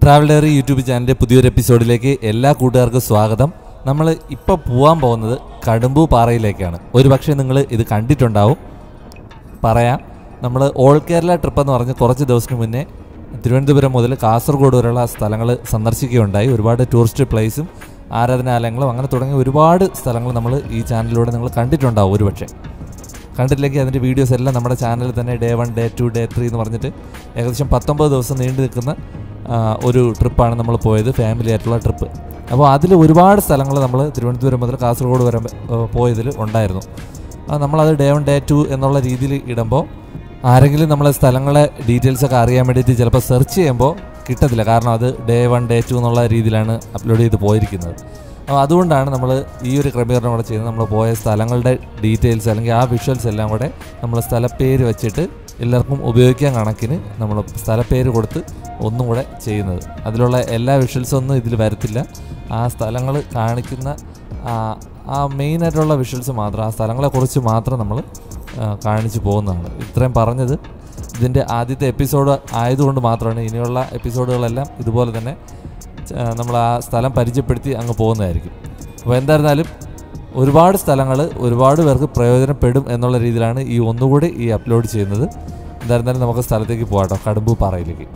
Travel diary YouTube ചാനലിൻ്റെ പുതിയൊരു എപ്പിസോഡിലേക്ക് എല്ലാ കൂട്ടുകാർക്കും സ്വാഗതം നമ്മൾ ഇപ്പോൾ പോകാൻ പോകുന്നത് കടുമ്പു പാറയിലേക്കാണ് ഒരു പക്ഷേ നിങ്ങൾ ഇത് കണ്ടിട്ടുണ്ടാവും പറയാം നമ്മൾ ഓൾ കേരള ട്രിപ്പ് എന്ന് പറഞ്ഞ് കുറച്ച് ദിവസത്തിന് മുന്നേ തിരുവനന്തപുരം മുതൽ കാസർഗോഡ് വരെയുള്ള സ്ഥലങ്ങൾ സന്ദർശിക്കുകയുണ്ടായി ഒരുപാട് ടൂറിസ്റ്റ് പ്ലേസും ആരാധനാലയങ്ങളും അങ്ങനെ തുടങ്ങിയ ഒരുപാട് സ്ഥലങ്ങൾ നമ്മൾ ഈ ചാനലിലൂടെ നിങ്ങൾ കണ്ടിട്ടുണ്ടാവും ഒരുപക്ഷെ കണ്ടിട്ടില്ലെങ്കിൽ അതിൻ്റെ വീഡിയോസ് എല്ലാം നമ്മുടെ ചാനലിൽ തന്നെ day one day two day three എന്ന് പറഞ്ഞിട്ട് ഏകദേശം പത്തൊമ്പത് ദിവസം നീണ്ടു നിൽക്കുന്ന ആ, ഒരു ട്രിപ്പാണ് നമ്മൾ പോയത് ഫാമിലി ആയിട്ടുള്ള ട്രിപ്പ് അപ്പോൾ അതിൽ ഒരുപാട് സ്ഥലങ്ങൾ നമ്മൾ തിരുവനന്തപുരം മുതൽ കാസർഗോഡ് വരെ ആ, പോയതിൽ ഉണ്ടായിരുന്നു ആ, നമ്മളത് ഡേ വൺ ഡേ ടു എന്നുള്ള രീതിയിൽ ഇടുമ്പോൾ ആരെങ്കിലും നമ്മളെ സ്ഥലങ്ങളെ ഡീറ്റെയിൽസ് ഒക്കെ അറിയാൻ വേണ്ടിയിട്ട് ചിലപ്പോൾ സെർച്ച് ചെയ്യുമ്പോൾ കിട്ടത്തില്ല കാരണം അത് ഡേ വൺ ഡേ ടു എന്നുള്ള രീതിയിലാണ് അപ്ലോഡ് ചെയ്ത് പോയിരിക്കുന്നത് അപ്പോൾ അതുകൊണ്ടാണ് നമ്മൾ ഈ ഒരു ക്രമീകരണം കൂടെ ചെയ്യുന്നത് നമ്മൾ പോയ സ്ഥലങ്ങളുടെ ഡീറ്റെയിൽസ് അല്ലെങ്കിൽ ആ വിഷ്വൽസ് എല്ലാം കൂടെ നമ്മൾ സ്ഥലപ്പേര് വെച്ചിട്ട് എല്ലാവർക്കും ഉപയോഗിക്കാൻ കണക്കിന് നമ്മൾ സ്ഥലപ്പേര് കൊടുത്ത് ഒന്നും കൂടെ ചെയ്യുന്നത് അതിലുള്ള എല്ലാ വിഷ്വൽസും ഒന്നും ഇതിൽ വരത്തില്ല ആ സ്ഥലങ്ങൾ കാണിക്കുന്ന ആ- ആ മെയിനായിട്ടുള്ള വിഷ്വൽസ് മാത്രം ആ സ്ഥലങ്ങളെക്കുറിച്ച് മാത്രം നമ്മൾ കാണിച്ചു പോകുന്നതാണ് ഇത്രയും പറഞ്ഞത് ഇതിൻ്റെ ആദ്യത്തെ എപ്പിസോഡ് ആയതുകൊണ്ട് മാത്രമാണ് ഇനിയുള്ള എപ്പിസോഡുകളെല്ലാം ഇതുപോലെ തന്നെ ച- നമ്മൾ ആ സ്ഥലം പരിചയപ്പെടുത്തി അങ്ങ് പോകുന്നതായിരിക്കും അപ്പോൾ എന്തായിരുന്നാലും ഒരുപാട് സ്ഥലങ്ങൾ ഒരുപാട് പേർക്ക് പ്രയോജനപ്പെടും എന്നുള്ള രീതിയിലാണ് ഈ ഒന്നുകൂടി ഈ അപ്ലോഡ് ചെയ്യുന്നത് എന്തായിരുന്നാലും നമുക്ക് സ്ഥലത്തേക്ക് പോകാട്ടോ കടുമ്പു പാറയിലേക്ക്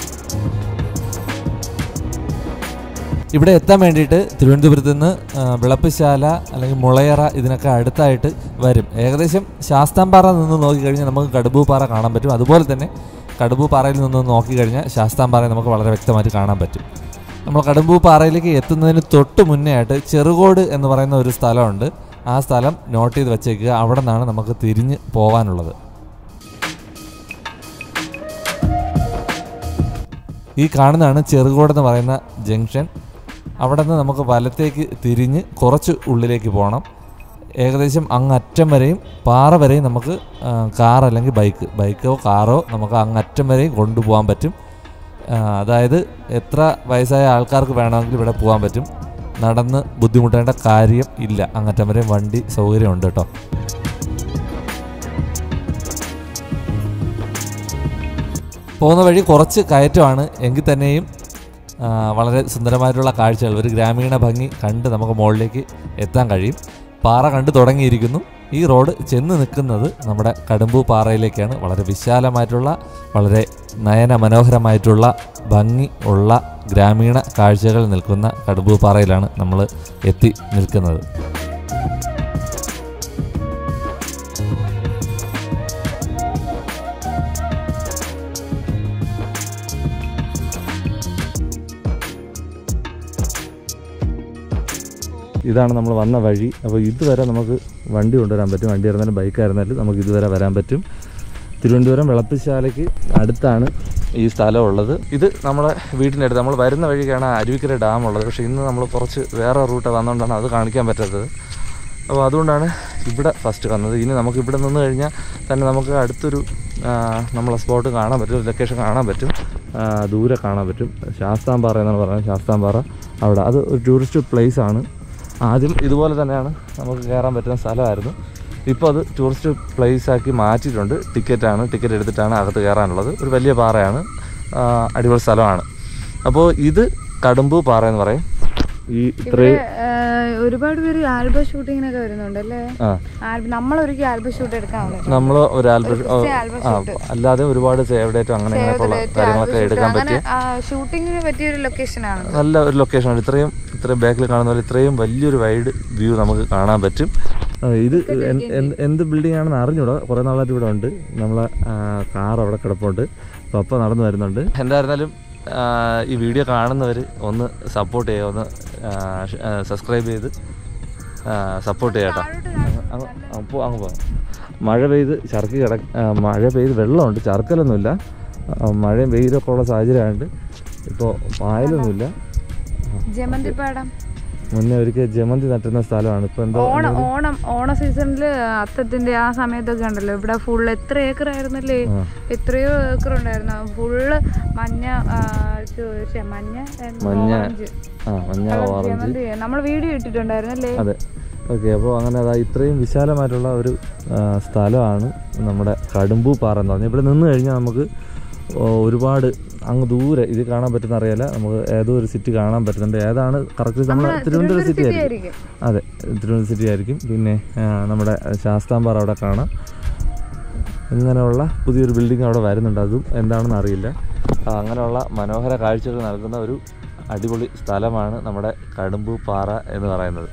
ഇവിടെ എത്താൻ വേണ്ടിയിട്ട് തിരുവനന്തപുരത്ത് നിന്ന് ആ, വിളപ്പശാല അല്ലെങ്കിൽ മുളയറ ഇതിനൊക്കെ അടുത്തായിട്ട് വരും ഏകദേശം ശാസ്താംപാറ നിന്ന് നോക്കിക്കഴിഞ്ഞാൽ നമുക്ക് കടുമ്പു പാറ കാണാൻ പറ്റും അതുപോലെ തന്നെ കടുമ്പു പാറയിൽ നിന്ന് നോക്കിക്കഴിഞ്ഞാൽ ശാസ്താംപാറയെ നമുക്ക് വളരെ വ്യക്തമായിട്ട് കാണാൻ പറ്റും നമ്മൾ കടുമ്പു പാറയിലേക്ക് എത്തുന്നതിന് തൊട്ട് മുന്നേ ആയിട്ട് ചെറുകോട് എന്ന് പറയുന്ന ഒരു സ്ഥലമുണ്ട് ആ സ്ഥലം നോട്ട് ചെയ്ത് വെച്ചേക്കുക അവിടെ നിന്നാണ് നമുക്ക് തിരിഞ്ഞ് പോകാനുള്ളത് ഈ കാണുന്നതാണ് ചെറുകോട് എന്ന് പറയുന്ന ജംഗ്ഷൻ അവിടെ നിന്ന് നമുക്ക് വലത്തേക്ക് തിരിഞ്ഞ് കുറച്ച് ഉള്ളിലേക്ക് പോകണം ഏകദേശം അങ്ങറ്റം വരെയും പാറ വരെയും നമുക്ക് ആ, കാർ അല്ലെങ്കിൽ ബൈക്ക് ബൈക്കോ കാറോ നമുക്ക് അങ്ങറ്റം വരെയും കൊണ്ടുപോകാൻ പറ്റും ആ, അതായത് എത്ര വയസ്സായ ആൾക്കാർക്ക് വേണമെങ്കിലും ഇവിടെ പോകാൻ പറ്റും നടന്ന് ബുദ്ധിമുട്ടേണ്ട കാര്യം ഇല്ല അങ്ങറ്റം വരെയും വണ്ടി സൗകര്യമുണ്ട് കേട്ടോ പോകുന്ന വഴി കുറച്ച് കയറ്റമാണ് എങ്കിൽ തന്നെയും ആ, വളരെ സുന്ദരമായിട്ടുള്ള കാഴ്ചകൾ ഒരു ഗ്രാമീണ ഭംഗി കണ്ട് നമുക്ക് മുകളിലേക്ക് എത്താൻ കഴിയും പാറ കണ്ടു തുടങ്ങിയിരിക്കുന്നു ഈ റോഡ് ചെന്ന് നിൽക്കുന്നത് നമ്മുടെ കടുമ്പു പാറയിലേക്കാണ് വളരെ വിശാലമായിട്ടുള്ള വളരെ നയന മനോഹരമായിട്ടുള്ള ഭംഗി ഉള്ള ഗ്രാമീണ കാഴ്ചകൾ നിൽക്കുന്ന കടുമ്പു പാറയിലാണ് നമ്മൾ എത്തി നിൽക്കുന്നത് ഇതാണ് നമ്മൾ വന്ന വഴി അപ്പോൾ ഇതുവരെ നമുക്ക് വണ്ടി കൊണ്ടുവരാൻ പറ്റും വണ്ടി ആയിരുന്നാലും ബൈക്ക് ആയിരുന്നാലും നമുക്ക് ഇതുവരെ വരാൻ പറ്റും തിരുവനന്തപുരം വിളപ്പിശാലയ്ക്ക് അടുത്താണ് ഈ സ്ഥലം ഉള്ളത് ഇത് നമ്മളെ വീടിൻ്റെ അടുത്ത് നമ്മൾ വരുന്ന വഴിക്കാണ് അരുവിക്കര ഡാം ഉള്ളത് പക്ഷേ ഇന്ന് നമ്മൾ കുറച്ച് വേറെ റൂട്ട് വന്നുകൊണ്ടാണ് അത് കാണിക്കാൻ പറ്റാത്തത് അപ്പോൾ അതുകൊണ്ടാണ് ഇവിടെ ഫസ്റ്റ് വന്നത് ഇനി നമുക്ക് ഇവിടെ നിന്ന് കഴിഞ്ഞാൽ തന്നെ നമുക്ക് അടുത്തൊരു ആ, നമ്മളെ സ്പോട്ട് കാണാൻ പറ്റും ലൊക്കേഷൻ കാണാൻ പറ്റും ആ, ദൂരെ കാണാൻ പറ്റും ശാസ്താംപാറ എന്നാണ് പറയുന്നത് ശാസ്താംപാറ അവിടെ അത് ഒരു ടൂറിസ്റ്റ് പ്ലേസ് ആണ് ആദ്യം ഇതുപോലെ തന്നെയാണ് നമുക്ക് കയറാൻ പറ്റുന്ന സ്ഥലമായിരുന്നു ഇപ്പോൾ അത് ടൂറിസ്റ്റ് പ്ലേസ് ആക്കി മാറ്റിയിട്ടുണ്ട് ടിക്കറ്റാണ് ടിക്കറ്റ് എടുത്തിട്ടാണ് അകത്ത് കയറാനുള്ളത് ഒരു വലിയ പാറയാണ് ആ, അടിപൊളി സ്ഥലമാണ് അപ്പോൾ ഇത് കടുമ്പു പാറ എന്ന് പറയും ഈ ഇവിടെ ഇത്രയും ഏഹ്, ഒരുപാട് പേര് ആൽബം ഷൂട്ടിങ്ങിനൊക്കെ വരുന്നുണ്ട് അല്ലേ ആ ആൽബം നമ്മളൊരിക്കൽ ആൽബം ഷൂട്ട് എടുക്കാൻ വന്നിട്ടുണ്ട്. നമ്മൾ ഒരു ആൽബം ഒരു ആൽബം ആ ഷൂട്ട്. അല്ലാതെ ഒരുപാട് സേവ് ഡേറ്റോ അങ്ങനെ അങ്ങനെയൊക്കെയുള്ള സേവ് ദ ഡേറ്റ്, കാര്യങ്ങളൊക്കെ ആൽബം എടുക്കാൻ ഷൂട്ട്. പറ്റിയ അങ്ങനെ ഷൂട്ടിങ്ങിന് പറ്റിയ ഒരു ലൊക്കേഷൻ ആണ് നല്ല ഒരു ലൊക്കേഷനാണ് ഇത്രയും ഇത്രയും ബാക്കിൽ കാണുന്ന പോലെ ഇത്രയും വലിയൊരു വൈഡ് വ്യൂ നമുക്ക് കാണാൻ പറ്റും ആ, ഇത് എന്ത്- എന്ത്- എന്ത് ബിൽഡിംഗ് ആണെന്ന് അറിഞ്ഞൂടാ കുറേ നാളായിട്ട് ഇവിടെ ഉണ്ട് നമ്മളെ കാർ അവിടെ കിടപ്പുണ്ട് പപ്പ നടന്നു വരുന്നുണ്ട് എന്തായിരുന്നാലും ആ, ഈ വീഡിയോ കാണുന്നവർ ഒന്ന് സപ്പോർട്ട് ചെയ്യുക ഒന്ന് സബ്സ്ക്രൈബ് ചെയ്ത് സപ്പോർട്ട് ചെയ്യാം കേട്ടോ അങ്ങ് അങ്ങ് പോ അങ്ങ് പോകാം മഴ പെയ്ത് ചർക്കി കിട ആ, മഴ പെയ്ത് വെള്ളമുണ്ട് ചർക്കലൊന്നുമില്ല ആ, മഴയും വെയിലൊക്കെ ഉള്ള സാഹചര്യമായതുകൊണ്ട് ഇപ്പോൾ പായലൊന്നുമില്ല ജമന്തിപ്പാടം മുന്നേ ഒരിക്കൽ ജമന്തി നട്ടുന്ന സ്ഥലമാണ് ഇപ്പൊ എന്തോ ഓണം ഓണം ഓണ സീസണില് അത്തത്തിന്റെ ആ സമയത്തൊക്കെ ഉണ്ടല്ലോ ഇവിടെ ഫുൾ എത്ര ഏക്കർ ആയിരുന്നല്ലേ ആ. എത്രയോ ഏക്കർ ഉണ്ടായിരുന്നു ഫുള്ള് മഞ്ഞ ആ, ചു- ശ്ശെ, മഞ്ഞ എന്ത് മഞ്ഞ ഓറഞ്ച്. ആ മഞ്ഞ കളർ ഓറഞ്ച് ജമന്തി നമ്മൾ വീഡിയോ ഇട്ടിട്ടുണ്ടായിരുന്നല്ലേ അതെ ഓക്കെ അപ്പോൾ അങ്ങനെ അതാ ഇത്രയും വിശാലമായിട്ടുള്ള ഒരു ആ, സ്ഥലമാണ് നമ്മുടെ കടുമ്പു പാറ എന്ന് പറഞ്ഞാൽ ഇവിടെ നിന്ന് കഴിഞ്ഞാൽ നമുക്ക് ഓ, ഒരുപാട് അങ്ങ് ദൂരെ ഇത് കാണാൻ പറ്റുന്ന അറിയാല നമുക്ക് ഏതോ ഒരു സിറ്റി കാണാൻ പറ്റുന്നുണ്ട് ഏതാണ് കറക്റ്റ് നമ്മൾ തിരുവനന്തപുരം സിറ്റി ആയിരിക്കും ആയിരിക്കും അതെ തിരുവനന്തപുരം സിറ്റി ആയിരിക്കും പിന്നെ ആ, നമ്മുടെ ശാസ്താംപാറ അവിടെ കാണാം ഇങ്ങനെയുള്ള പുതിയൊരു ബിൽഡിംഗ് അവിടെ വരുന്നുണ്ട് അതും എന്താണെന്ന് അറിയില്ല ആ, അങ്ങനെയുള്ള മനോഹര കാഴ്ചകൾ നൽകുന്ന ഒരു അടിപൊളി സ്ഥലമാണ് നമ്മുടെ കടുമ്പു പാറ എന്ന് പറയുന്നത്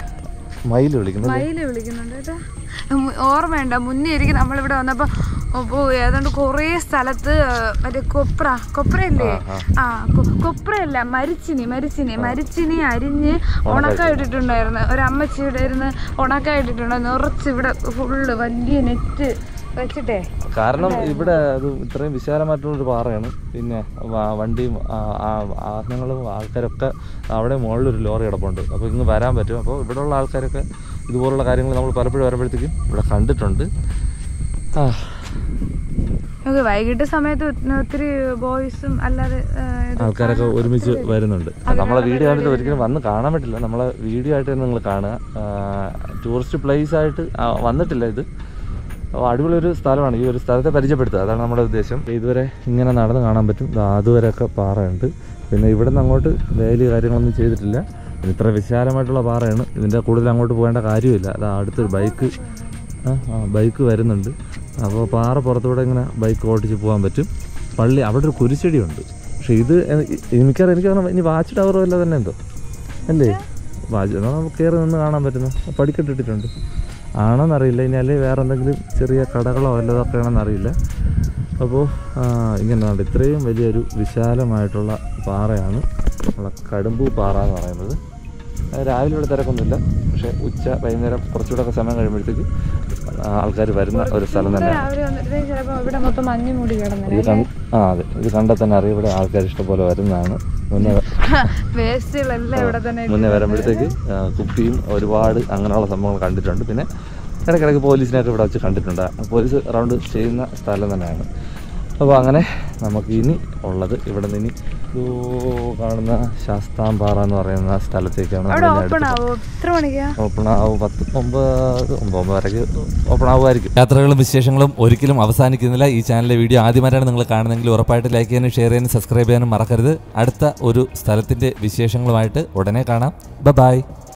മയിൽ വിളിക്കുന്നത് മയില് വിളിക്കുന്നുണ്ട് കേട്ടോ ഉം, ഓർമ്മയുണ്ടോ മുന്നേ ഇരിക്കും നമ്മളിവിടെ വന്നപ്പോ ഓ ഏതാണ്ട് കുറേ സ്ഥലത്ത് ആ, മറ്റേ കൊപ്ര കൊപ്രയല്ലേ ആ കൊ- കൊപ്രയല്ല മരിച്ചിനി മരിച്ചിനി മരിച്ചിനി അരിഞ്ഞ് ഉണക്ക ഇട്ടിട്ടുണ്ടായിരുന്നു ഒരു അമ്മച്ചിയുടെ ഇരുന്ന് ഉണക്ക ഇട്ടിട്ടുണ്ടായിരുന്നു നിറച്ച് ഇവിടെ ഫുള്ള് വലിയ നെറ്റ് വെച്ചിട്ടേ കാരണം ഇവിടെ അത് ഇത്രയും വിശാലമായിട്ടുള്ള ഒരു പാറയാണ് പിന്നെ വ- വണ്ടിയും ആ, ആ, വാഹനങ്ങളും ആൾക്കാരൊക്കെ അവിടെ മുകളിലൊരു ലോറി കിടപ്പുണ്ട് അപ്പോൾ ഇങ്ങ് വരാൻ പറ്റും അപ്പോൾ ഇവിടെയുള്ള ആൾക്കാരൊക്കെ ഇതുപോലുള്ള കാര്യങ്ങൾ നമ്മൾ പലപ്പോഴും വരുമ്പോഴത്തേക്കും ഇവിടെ കണ്ടിട്ടുണ്ട് ആ നമുക്ക് വൈകിട്ട് സമയത്ത് ഒ- ഒത്തിരി ബോയ്സും അല്ലാതെ ആ, ഇത് ആൾക്കാരൊക്കെ ഒരുമിച്ച് വരുന്നുണ്ട് നമ്മളെ വീഡിയോ കണ്ടിട്ട് ഒരിക്കലും വന്ന് കാണാൻ പറ്റില്ല നമ്മളെ വീഡിയോ ആയിട്ട് തന്നെ നിങ്ങൾ കാണുക ടൂറിസ്റ്റ് പ്ലേസ് ആയിട്ട് ആ, വന്നിട്ടില്ല ഇത് അപ്പോൾ അടിപൊളി ഒരു സ്ഥലമാണ് ഈ ഒരു സ്ഥലത്തെ പരിചയപ്പെടുത്തുക അതാണ് നമ്മുടെ ഉദ്ദേശം ഇതുവരെ ഇങ്ങനെ നടന്ന് കാണാൻ പറ്റും ദാ അതുവരെയൊക്കെ പാറയുണ്ട് പിന്നെ ഇവിടെ നിന്ന് അങ്ങോട്ട് വേലി കാര്യങ്ങളൊന്നും ചെയ്തിട്ടില്ല ഇത് ഇത്ര വിശാലമായിട്ടുള്ള പാറയാണ് ഇതിൻ്റെ കൂടുതൽ അങ്ങോട്ട് പോകേണ്ട കാര്യമില്ല അതാ അടുത്തൊരു ബൈക്ക് ആ ആ ബൈക്ക് വരുന്നുണ്ട് അപ്പോൾ പാറ പുറത്തൂടെ ഇങ്ങനെ ബൈക്ക് ഓടിച്ച് പോകാൻ പറ്റും പള്ളി അവിടെ ഒരു കുരിശടിയുണ്ട് പക്ഷെ ഇത് എ- മിക്കവാറും എനിക്ക് തോന്നുന്നു ഇനി വാച്ച് ടവറോ അല്ല തന്നെ എന്തോ അല്ലേ വാച്ച് എന്നാൽ നമുക്ക് കയറി നിന്ന് കാണാൻ പറ്റുന്ന പടിക്കെട്ടിട്ടിട്ടുണ്ട് ആണോന്നറിയില്ല ഇനി അല്ലെങ്കിൽ വേറെ എന്തെങ്കിലും ചെറിയ കടകളോ വല്ലതൊക്കെ ആണെന്നറിയില്ല അപ്പോൾ ഇങ്ങനെ ഉണ്ട് ഇത്രയും വലിയൊരു വിശാലമായിട്ടുള്ള പാറയാണ് നമ്മളെ കടുമ്പു പാറ എന്ന് പറയുന്നത് അത് രാവിലെ ഇവിടെ തിരക്കൊന്നുമില്ല പക്ഷേ ഉച്ച വൈകുന്നേരം കുറച്ചുകൂടെ ഒക്കെ സമയം കഴിയുമ്പോഴത്തേക്ക് ആൾക്കാർ വരുന്ന ഒരു സ്ഥലം തന്നെയാണ് രാവിലെ വന്നിട്ട് ചിലപ്പോ ഇവിടെ മൊത്തം മഞ്ഞ് മൂടി കിടന്നില്ല ഇത് കൺ ആ അതെ ഇത് കണ്ടാൽ തന്നെ അറിയാം ഇവിടെ ആൾക്കാർ ഇഷ്ടംപോലെ വരുന്നതാണ് മുന്നേ വേസ്റ്റുകളെല്ലാം ഇവിടെ തന്നെ മുന്നേ വരുമ്പോഴത്തേക്ക് ആ, കുപ്പിയും ഒരുപാട് അങ്ങനെയുള്ള സംഭവങ്ങൾ കണ്ടിട്ടുണ്ട് പിന്നെ ഇടയ്ക്കിടയ്ക്ക് പോലീസിനെയൊക്കെ ഇവിടെ വെച്ച് കണ്ടിട്ടുണ്ട് പോലീസ് റൗണ്ട് ചെയ്യുന്ന സ്ഥലം തന്നെയാണ് അപ്പോൾ അങ്ങനെ നമുക്ക് ഇനി ഉള്ളത് ഇവിടെ നിന്ന് ഇനി ഇതോ കാണുന്ന ശാസ്താംപാറ എന്ന് പറയുന്ന സ്ഥലത്തേക്കാണ് അവിടെ നമ്മൾ ഇനി ഓപ്പൺ അടുത്തത്. ആവോ എത്ര മണിക്കാ ഓപ്പൺ ആവും പത്ത് ഒമ്പത് ഒമ്പത് വരയ്ക്ക് ഓപ്പൺ ആവുമായിരിക്കും യാത്രകളും വിശേഷങ്ങളും ഒരിക്കലും അവസാനിക്കുന്നില്ല ഈ ചാനലിലെ വീഡിയോ ആദ്യമായിട്ടാണ് നിങ്ങൾ കാണുന്നതെങ്കിൽ ഉറപ്പായിട്ട് ലൈക്ക് ചെയ്യാനും ഷെയർ ചെയ്യാനും സബ്സ്ക്രൈബ് ചെയ്യാനും മറക്കരുത് അടുത്ത ഒരു സ്ഥലത്തിൻ്റെ വിശേഷങ്ങളുമായിട്ട് ഉടനെ കാണാം ബ ബായ്